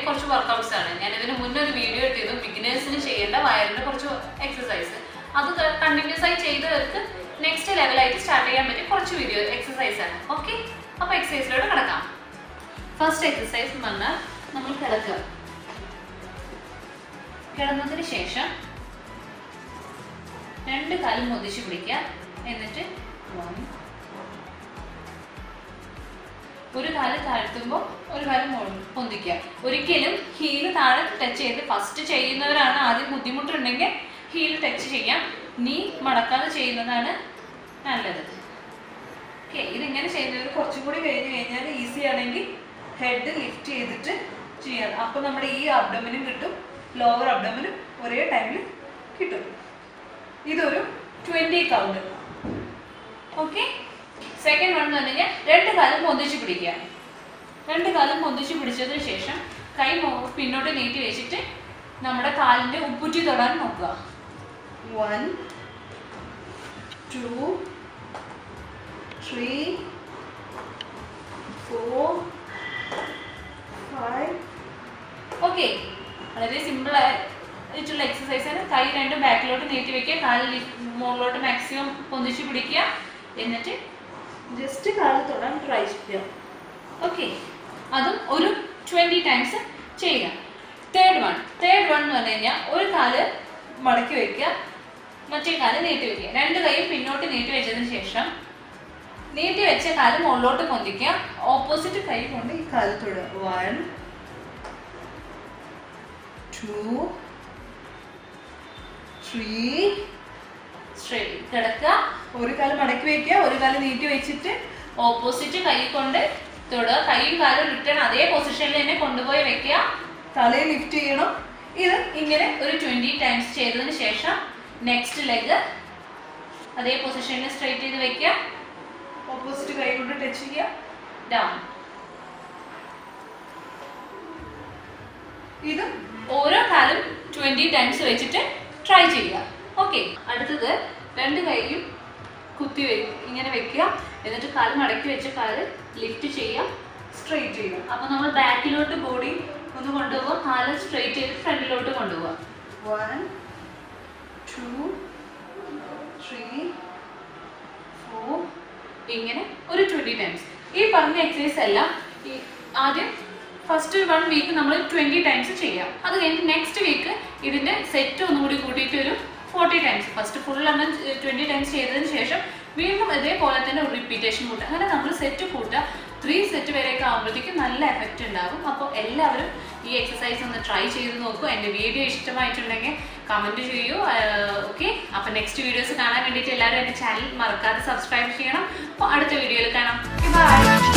കുറച്ച് വർക്കൗട്ട്സ് ആണ് ഞാൻ ഇതിന് മുന്നേ ഒരു വീഡിയോ ഇട്ടിരുന്നു ബിഗിനേഴ്സിന് ചെയ്യേണ്ട വയറിന്റെ കുറച്ച് എക്സസൈസ് അത് കണ്ടിന്യൂസ് ആയി ചെയ്തവർക്ക് നെക്സ്റ്റ് ലെവലായിട്ട് സ്റ്റാർട്ട് ചെയ്യാൻ പറ്റിയ കുറച്ച് വീഡിയോ എക്സസൈസ് ആണ് ഓക്കെ അപ്പൊ എക്സസൈസിലോട്ട് കിടക്കാം ഫസ്റ്റ് എക്സസൈസ് എന്ന് പറഞ്ഞാൽ നമ്മൾ കിടക്കുക കിടന്നതിന് ശേഷം രണ്ട് കാലും ഒന്നിച്ച് പിടിക്കുക എന്നിട്ട് one. ഒരു കാല് താഴ്ത്തുമ്പോൾ ഒരു കാല് മുകളിൽ പൊന്തിക്കുക ഒരിക്കലും ഹീല് താഴെ ടച്ച് ചെയ്ത് ഫസ്റ്റ് ചെയ്യുന്നവരാണ് ആദ്യം ബുദ്ധിമുട്ടുണ്ടെങ്കിൽ ഹീൽ ടച്ച് ചെയ്യാം നീ മടക്കാതെ ചെയ്യുന്നതാണ് നല്ലത് ഓക്കെ ഇതിങ്ങനെ ചെയ്യുന്നത് കുറച്ചും കൂടി കഴിഞ്ഞ് കഴിഞ്ഞാൽ ഈസി ആണെങ്കിൽ ഹെഡ് ലിഫ്റ്റ് ചെയ്തിട്ട് ചെയ്യാം അപ്പോൾ നമ്മുടെ ഈ അബ്ഡമിനും കിട്ടും ലോവർ അബ്ഡമിനും ഒരേ ടൈമിൽ കിട്ടും ഇതൊരു twenty count okay second one എന്ന് പറഞ്ഞു കഴിഞ്ഞാൽ രണ്ട് കാലും പൊന്തിച്ച് പിടിക്കുക രണ്ട് കാലും പൊന്തിച്ച് പിടിച്ചതിന് ശേഷം കൈ മോ- പിന്നോട്ട് നീട്ടി വെച്ചിട്ട് നമ്മുടെ കാലിന്റെ ഉപ്പുറ്റി തൊടാൻ നോക്കുക one two three four five okay വളരെ സിമ്പിൾ ആയിട്ടുള്ള എക്സസൈസ് ആണ് കൈ രണ്ടും ബാക്കിലോട്ട് നീട്ടി വെക്കുക കാല് ലിഫ്- മുകളിലോട്ട് മാക്സിമം പൊന്തിച്ച് പിടിക്കുക എന്നിട്ട് ജസ്റ്റ് കാല് തൊടാൻ ട്രൈ ചെയ്യുക ഓക്കെ അതും ഒരു ട്വൻറ്റി ടൈംസ് ചെയ്യുക തേർഡ് വൺ തേർഡ് വൺ എന്ന് പറഞ്ഞു കഴിഞ്ഞാൽ ഒരു കാല് മടക്കി വെക്കുക മറ്റേ കാല് നീട്ടി വെക്കുക രണ്ട് കൈയും പിന്നോട്ട് നീട്ടി വെച്ചതിന് ശേഷം നീട്ടി വെച്ച കാല് മുകളിലോട്ട് പൊന്തിക്കുക ഓപ്പോസിറ്റ് കൈ കൊണ്ട് ഈ കാല് തൊടുക വൺ ടു ത്രീ സ്ട്രെയിറ്റ് കിടക്കുക ഒരു കാല് മടക്കി വെക്കുക ഒരു കാല് നീട്ടി വെച്ചിട്ട് ഓപ്പോസിറ്റ് കൈ കൊണ്ട് തൊടുക കൈയും കാലും റിട്ടേൺ അതേ പൊസിഷനിൽ തന്നെ കൊണ്ടുപോയി വെക്കുക തലയെ ലിഫ്റ്റ് ചെയ്യണം ഇത് ഇങ്ങനെ ഒരു ട്വന്റി ടൈംസ് ചെയ്തതിന് ശേഷം നെക്സ്റ്റ് ലെഗ് അതേ പൊസിഷനിൽ സ്ട്രെയിറ്റ് ചെയ്ത് വെക്കുക ഓപ്പോസിറ്റ് കൈ കൊണ്ട് ടച്ച് ചെയ്യുക ഡൗൺ ഇത് ഓരോ കാലും ട്വന്റി ടൈംസ് വെച്ചിട്ട് ട്രൈ ചെയ്യുക ഓക്കെ അടുത്തത് രണ്ട് കൈയും കുത്തി വെ ഇങ്ങനെ വെക്കുക എന്നിട്ട് കാല് മടക്കി വെച്ച കാല് ലിഫ്റ്റ് ചെയ്യുക സ്ട്രെയിറ്റ് ചെയ്യുക അപ്പൊ നമ്മൾ ബാക്കിലോട്ട് ബോഡി ഒന്ന് കൊണ്ടുപോകുക കാല് സ്ട്രെയിറ്റ് ചെയ്ത് ഫ്രണ്ടിലോട്ട് കൊണ്ടുപോകുക വൺ ടു ത്രീ ഫോർ ഇങ്ങനെ ഒരു ട്വന്റി ടൈംസ് ഈ പറഞ്ഞ എക്സസൈസ് എല്ലാം ഈ ആദ്യം ഫസ്റ്റ് വൺ വീക്ക് നമ്മൾ ട്വന്റി ടൈംസ് ചെയ്യാം അത് കഴിഞ്ഞ് നെക്സ്റ്റ് വീക്ക് ഇതിന്റെ സെറ്റ് ഒന്നുകൂടി കൂട്ടിയിട്ട് ഒരു ഫോർട്ടി ടൈംസ് ഫസ്റ്റ് ഫുൾ എണ്ണം ട്വന്റി ടൈംസ് ചെയ്തതിന് ശേഷം വീണ്ടും ഇതേപോലെ തന്നെ ഒരു റിപ്പീറ്റേഷൻ കൂട്ടുക അങ്ങനെ നമ്മൾ സെറ്റ് കൂട്ടുക ത്രീ സെറ്റ് വരെയൊക്കെ ആകുമ്പോഴത്തേക്കും നല്ല എഫക്റ്റ് ഉണ്ടാകും അപ്പോൾ എല്ലാവരും ഈ എക്സസൈസ് ഒന്ന് ട്രൈ ചെയ്ത് നോക്കൂ എൻ്റെ വീഡിയോ ഇഷ്ടമായിട്ടുണ്ടെങ്കിൽ കമൻറ്റ് ചെയ്യൂ ഓക്കെ അപ്പോൾ നെക്സ്റ്റ് വീഡിയോസ് കാണാൻ വേണ്ടിയിട്ട് എല്ലാവരും എൻ്റെ ചാനൽ മറക്കാതെ സബ്സ്ക്രൈബ് ചെയ്യണം അപ്പോൾ അടുത്ത വീഡിയോയിൽ കാണാം ബൈ